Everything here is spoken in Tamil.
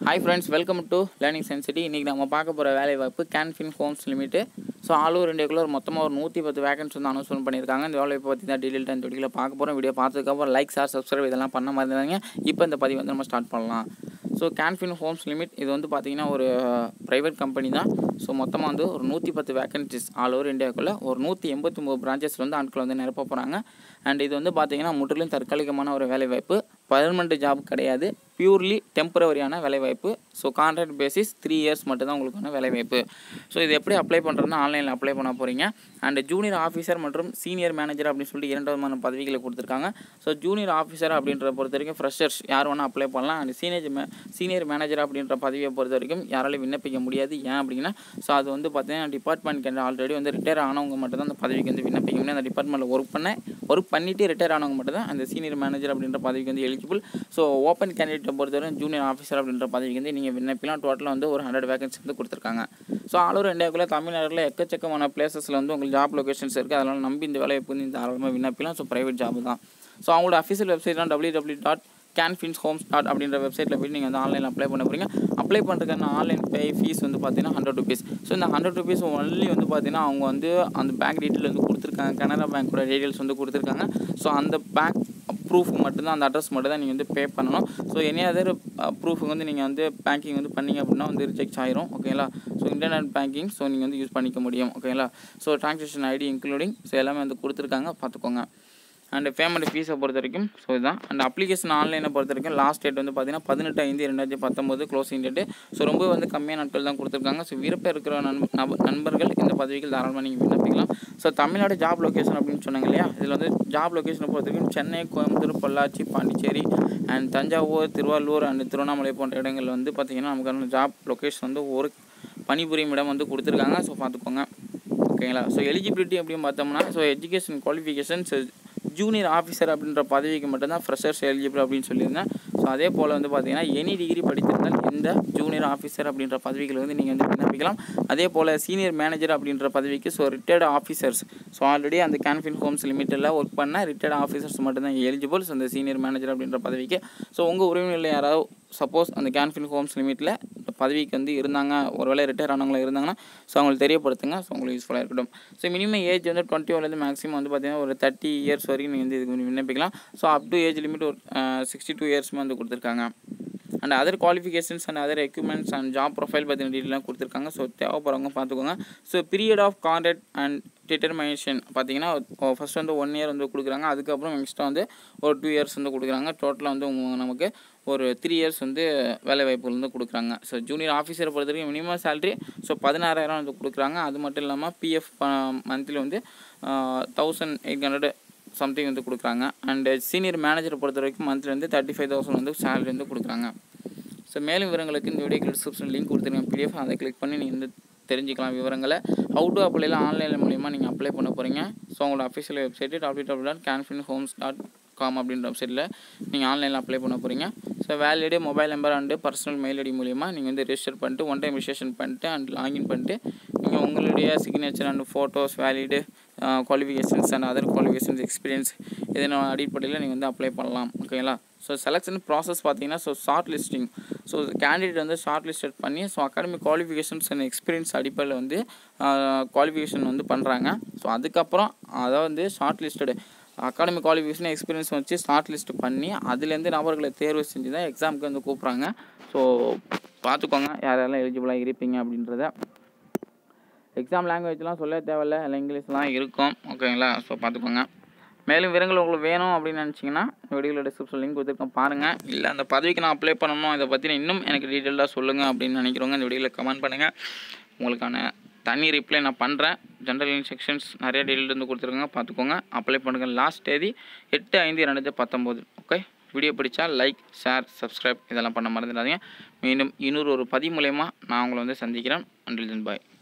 hi friends welcome to learning சென்சிட்டி இன்றைக்கி நம்ம பார்க்க போகிற வேலை வாய்ப்பு Canfin Homes limited so all over இந்தியாக்குள்ள ஒரு மொத்தமாக ஒரு நூற்றி பத்து வேகன்ஸ் வந்து அனௌன்ஸ்மெண்ட் பண்ணியிருக்காங்க இந்த வேலை பற்றி தான் டீட்டெயில் இந்த வீடியோவில் பார்க்க போகிறோம் வீடியோ பார்த்ததுக்கப்புறம் லைக் சார் சப்ஸ்கிரைப் இதெல்லாம் பண்ண மாதிரி இருந்தாங்க இப்போ இந்த பதிவு வந்து நம்ம ஸ்டார்ட் பண்ணலாம் ஸோ கேன்ஃபின் ஹோம்ஸ் லிமிட் இது வந்து பார்த்திங்கன்னா ஒரு ப்ரைவேட் கம்பெனி தான் ஸோ மொத்தமாக வந்து ஒரு நூற்றி பத்து வேகன்சிஸ் ஆல் ஓவர் இந்தியாவுக்குள்ளே ஒரு நூற்றி எண்பத்தி ஒம்பது பிரான்ச்சஸ் வந்து ஆட்கள் வந்து நிரப்ப போகிறாங்க அண்ட் இது வந்து பார்த்திங்கன்னா முற்றிலும் தற்காலிகமான ஒரு வேலைவாய்ப்பு பர்மனெண்ட் ஜாப் கிடையாது பியூர்லி டெம்பரவரியான வேலைவாய்ப்பு so contract basis three years மட்டும்தான் உங்களுக்கான வேலைவாய்ப்பு ஸோ இது எப்படி அப்ளை பண்ணுறதுனா ஆன்லைனில் அப்ளை பண்ண போகிறீங்க அண்ட் ஜூனியர் ஆஃபீஸர் மற்றும் சீனியர் மேனேஜர் அப்படின்னு சொல்லிட்டு இரண்டு விதமான பதவிகளை கொடுத்துருக்காங்க ஸோ ஜூனியர் ஆஃபீஸர் அப்படின்றத பொறுத்த வரைக்கும் ஃப்ரெஷர்ஸ் யார் வேணால் அப்ளை பண்ணலாம் அண்ட் சீனியர் மே சீனியர் மேனேஜர் அப்படின்ற பதவியை பொறுத்த வரைக்கும் யாராலையும் விண்ணப்பிக்க முடியாது ஏன் அப்படின்னா ஸோ அது வந்து பார்த்தீங்கன்னா டிபார்ட்மெண்ட்க்கு ஆல்ரெடி வந்து ரிட்டையர் ஆனவங்க மட்டும் தான் அந்த பதவிக்கு வந்து விண்ணப்பிக்க முடியும் அந்த டிபார்ட்மெண்ட்டில் ஒர்க் பண்ண ஒர்க் பண்ணிவிட்டு ரிட்டையர் ஆனவங்க மட்டும் தான் அந்த சீனியர் மேனேஜர் அப்படின்ற பதவிக்கு வந்து எலிஜிபிள் ஸோ ஓப்பன் கேண்டிடேட்டை பொறுத்தவரை ஜூனியர் ஆஃபீஸர் அப்படின்ற பதவிக்கு வந்து நீங்கள் விண்ணப்பிக்கலாம் டோட்டலாக வந்து ஒரு ஹண்ட்ரட் வேகன்சி வந்து கொடுத்துருக்காங்க ஸோ ஆல் ஓவர் இந்தியாவுக்குள்ளே தமிழ்நாட்டில் எக்கச்சக்கமான பிளேசஸில் வந்து உங்களுக்கு ஜாப் லொகேஷன்ஸ் இருக்குது அதனால் நம்பி இந்த வேலையை வந்து இந்த தாராளமாக விண்ணப்பிக்கலாம் ஸோ ப்ரைவேட் ஜாப் தான் ஸோ அவங்களோட அஃபீஷியல் வெப்சைட் தான் W W dot Canfins Homes dot அப்படின்ற வெப்சைட்டில் போய் நீங்கள் வந்து ஆன்லைனில் அப்ளை பண்ண போகிறீங்க அப்ளை பண்ணுறதுக்கான ஆன்லைன் பே ஃபீஸ் வந்து பார்த்தீங்கன்னா ஹண்ட்ரட் ருபீஸ் ஸோ இந்த ஹண்ட்ரட் ருபீஸ் ஒன்லி வந்து பார்த்தீங்கன்னா அவங்க வந்து அந்த பேங்க் டீட்டெயில் வந்து கொடுத்துருக்காங்க கனரா பேங்க்கோட டீட்டெயில்ஸ் வந்து கொடுத்துருக்காங்க ஸோ அந்த பேங்க் ப்ரூஃப் மட்டும்தான் அந்த அட்ரஸ் மட்டும் தான் நீங்கள் வந்து பே பண்ணணும் ஸோ எனி அதர் ப்ரூஃபுக்கு வந்து நீங்கள் வந்து பேங்கிங் வந்து பண்ணீங்க அப்படின்னா வந்து ரிஜெக்ட் ஆயிரும் ஓகேங்களா ஸோ இன்டர்நெட் பேங்கிங் ஸோ நீங்கள் வந்து யூஸ் பண்ணிக்க முடியும் ஓகேங்களா so transaction ID including so எல்லாமே வந்து கொடுத்துருக்காங்க பார்த்துக்கோங்க அண்ட் பேமெண்ட் ஃபீஸை பொறுத்த வரைக்கும் ஸோ இதுதான் அண்ட் அப்ளிகேஷன் ஆன்லைனை பொறுத்த வரைக்கும் லாஸ்ட் டேட் வந்து பார்த்தீங்கன்னா பதினெட்டு ஐந்து ரெண்டாயிரத்தி பத்தொம்போது க்ளோசிங் டேட்டு ஸோ ரொம்ப வந்து கம்மியான நாட்கள் தான் கொடுத்துருக்காங்க ஸோ விருப்பம் இருக்கிற நண்ப நப நண்பர்கள் இந்த பதவிகள் தாராளமாக நீங்கள் விண்ணப்பிக்கலாம் ஸோ தமிழ்நாடு ஜாப் லொக்கேஷன் அப்படின்னு சொன்னாங்க இல்லையா இதில் வந்து ஜாப் லொக்கேஷனை பொறுத்த வரைக்கும் சென்னை கோயம்புத்தூர் பொள்ளாச்சி பாண்டிச்சேரி அண்ட் தஞ்சாவூர் திருவள்ளூர் அண்ட் திருவண்ணாமலை போன்ற இடங்களில் வந்து பார்த்திங்கன்னா நமக்கான ஜாப் லொக்கேஷன் வந்து ஒரு பணிபுரியும் இடம் வந்து கொடுத்துருக்காங்க ஸோ பார்த்துக்கோங்க ஓகேங்களா ஸோ எலிஜிபிலிட்டி அப்படின்னு பார்த்தோம்னா so education qualifications junior officer அப்படின்ற பதவிக்கு மட்டும்தான் ஃப்ரெஷர்ஸ் எலிஜிபிள் அப்படின்னு சொல்லியிருந்தேன் ஸோ அதே போல் வந்து பார்த்தீங்கன்னா எனி டிகிரி படித்திருந்தால் இந்த ஜூனியர் ஆஃபீஸர் அப்படின்ற பதவிகள் வந்து நீங்கள் வந்து விண்ணப்பிக்கலாம் அதே போல் சீனியர் மேனேஜர் அப்படின்ற பதவிக்கு so retired officers so already அந்த கேன்ஃபின் ஹோம்ஸ் லிமிட்டில் ஒர்க் பண்ண ரிட்டையர்டு ஆஃபீஸர்ஸ் மட்டும்தான் எலிஜிபிள் ஸோ அந்த சீனியர் மேனேஜர் அப்படின்ற பதவிக்கு ஸோ உங்கள் உறவினர்கள் யாராவது சப்போஸ் அந்த கேன்ஃபின் ஹோம்ஸ் லிமிட்டில் பதவிக்கு வந்து இருந்தாங்க ஒருவேளை ரிட்டையர் ஆனவங்கள இருந்தாங்கன்னா ஸோ அவங்களுக்கு தெரியப்படுத்துங்க ஸோ உங்களுக்கு யூஸ்ஃபுல்லாக இருக்கட்டும் ஸோ மினிமம் ஏஜ் வந்து டுவெண்ட்டி ஒன்லேருந்து மேக்ஸிமம் வந்து பார்த்தீங்கன்னா ஒரு தேர்ட்டி இயர்ஸ் வரைக்கும் நீங்கள் வந்து இதுக்கு விண்ணப்பிக்கலாம் so up to age limit ஒரு சிக்ஸ்டி டூ இயர்ஸ்மே வந்து கொடுத்துருக்காங்க and other qualifications and other equipments and job profile பற்றின டீட்டெயிலாம் கொடுத்துருக்காங்க ஸோ தேவைப்படுறவங்க பார்த்துக்கோங்க so period of contract and determination பார்த்தீங்கன்னா ஃபஸ்ட் வந்து ஒன் இயர் வந்து கொடுக்குறாங்க அதுக்கப்புறம் எக்ஸ்ட்ரா வந்து ஒரு டூ இயர்ஸ் வந்து கொடுக்குறாங்க டோட்டலாக வந்து நமக்கு ஒரு த்ரீ இயர்ஸ் வந்து வேலை வாய்ப்புகள் வந்து கொடுக்குறாங்க ஸோ ஜூனியர் ஆஃபீஸரை பொறுத்த வரைக்கும் மினிமம் சேலரி ஸோ பதினாறாயிரம் வந்து கொடுக்குறாங்க அது மட்டும் இல்லாமல் பிஎஃப் மந்த்லி வந்து தௌசண்ட் எயிட் ஹண்ட்ரட் சம்திங் வந்து கொடுக்குறாங்க அண்டு சீனியர் மேனேஜரை பொறுத்த வரைக்கும் மந்த்லி வந்து தேர்ட்டி ஃபைவ் தௌசண்ட் வந்து சேலரி வந்து கொடுக்குறாங்க ஸோ மேலும் விவரங்களுக்கு இந்த வீடியோ டிஸ்கிரிப்ஷன் லிங்க் கொடுத்துருக்கேன் பிடிஎஃப் அதை கிளிக் பண்ணி நீங்கள் வந்து தெரிஞ்சுக்கலாம் விவரங்களை அவுட் அப்ளைலாம் ஆன்லைன் மூலிமா நீங்கள் அப்ளை பண்ண போகிறீங்க ஸோ உங்களோட official website W W dot Canfin Homes dot com அப்படின்ற வெப்சைட்டில் நீங்கள் ஆன்லைனில் அப்ளை பண்ண போகிறீங்க so valid mobile number and personal mail ID மூலிமா நீங்கள் வந்து ரெஜிஸ்டர் பண்ணிட்டு ஒன் டைம் ரிஜிஸ்ட்ரேஷன் பண்ணிட்டு அண்ட் லாகின் பண்ணிட்டு நீங்கள் உங்களுடைய signature and photos valid qualifications and other qualifications experience இதன் அடிப்படையில் நீங்கள் வந்து அப்ளை பண்ணலாம் ஓகேங்களா ஸோ செலெக்ஷன் ப்ராசஸ் பார்த்தீங்கன்னா so short listing so candidate வந்து ஷார்ட் லிஸ்டட் பண்ணி so academic qualifications and experience அடிப்படையில் வந்து குவாலிஃபிகேஷன் வந்து பண்ணுறாங்க ஸோ அதுக்கப்புறம் அதை வந்து short listed academic qualification experience வச்சு ஷார்ட் லிஸ்ட் பண்ணி அதுலேருந்து நபர்களை தேர்வு செஞ்சு தான் எக்ஸாமுக்கு வந்து கூப்பிட்றாங்க ஸோ பார்த்துக்கோங்க யார் யாரெல்லாம் எலிஜிபிளாக இருப்பீங்க அப்படின்றத எக்ஸாம் லாங்குவேஜ்லாம் சொல்ல தேவையில்ல இல்லை இங்கிலீஷ்லாம் இருக்கும் ஓகேங்களா ஸோ பார்த்துக்கோங்க மேலும் விவரங்கள் உங்களுக்கு வேணும் அப்படின்னு நினச்சிங்கன்னா வீடியோவில் டிஸ்கிரிப்ஷன் லிங்க் கொடுத்துருக்கேன் பாருங்கள் இல்லை அந்த பதவிக்கு நான் அப்ளை பண்ணணும் இதை பற்றி இன்னும் எனக்கு டீட்டெயிலாக சொல்லுங்கள் அப்படின்னு நினைக்கிறவங்க இந்த வீடியோவில் கமெண்ட் பண்ணுங்கள் உங்களுக்கான தனி ரிப்ளை நான் பண்ணுறேன் ஜென்ரல் இன்ஸ்ட்ரக்ஷன்ஸ் நிறைய டீட்டெயில் வந்து கொடுத்துருக்காங்க பார்த்துக்கோங்க அப்ளை பண்ணுங்கள் லாஸ்ட் தேதி எட்டு ஐந்து ரெண்டாயிரத்தி பத்தொம்போது ஓகே வீடியோ பிடிச்சா லைக் ஷேர் சப்ஸ்கிரைப் இதெல்லாம் பண்ண மறந்துடாதீங்க மீண்டும் இன்னொரு ஒரு பதிவு மூலயமா நான் உங்களை வந்து சந்திக்கிறேன் அண்டில் பாய்